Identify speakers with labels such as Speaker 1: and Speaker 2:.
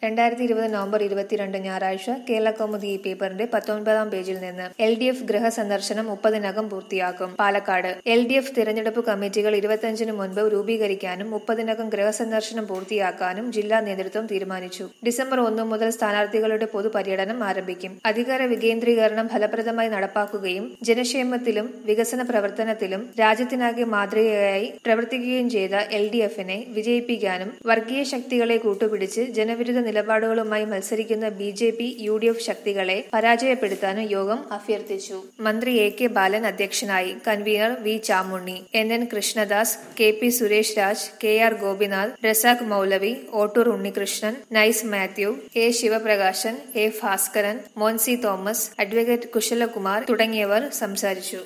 Speaker 1: രണ്ടായിരത്തി ഇരുപത് നവംബർ ഇരുപത്തിരണ്ട് ഞായറാഴ്ച കേരള കൗമുദി ഈ പേപ്പറിന്റെ പത്തൊൻപതാം പേജിൽ നിന്ന് എൽ ഡി എഫ് ഗൃഹ സന്ദർശനം മുപ്പതിനകം പൂർത്തിയാക്കും പാലക്കാട് എൽ ഡി എഫ് തിരഞ്ഞെടുപ്പ് കമ്മിറ്റികൾ ഇരുപത്തിയഞ്ചിന് മുൻപ് രൂപീകരിക്കാനും മുപ്പതിനകം ഗൃഹസന്ദർശനം പൂർത്തിയാക്കാനും ജില്ലാ നേതൃത്വം തീരുമാനിച്ചു ഡിസംബർ ഒന്ന് മുതൽ സ്ഥാനാർത്ഥികളുടെ പൊതുപര്യടനം ആരംഭിക്കും അധികാര വികേന്ദ്രീകരണം ഫലപ്രദമായി നടപ്പാക്കുകയും ജനക്ഷേമത്തിലും വികസന പ്രവർത്തനത്തിലും രാജ്യത്തിനാകെ മാതൃകയായി പ്രവർത്തിക്കുകയും ചെയ്ത എൽ ഡി എഫിനെ വിജയിപ്പിക്കാനും വർഗീയ ശക്തികളെ കൂട്ടുപിടിച്ച് ജനവിരുദ്ധ നിലപാടുകളുമായി മത്സരിക്കുന്ന B J P U D F ശക്തികളെ പരാജയപ്പെടുത്താനും യോഗം അഭ്യർത്ഥിച്ചു മന്ത്രി എ കെ ബാലൻ അധ്യക്ഷനായി convener V Chamunni N N Krishnadas K P Suresh Raj K R Gopinath Razak Moulavi Ottur Unnikrishnan Nice Mathew A Sivaprakashan A Bhaskaran Monsy Thomas advocate Kushalakumar തുടങ്ങിയവർ സംസാരിച്ചു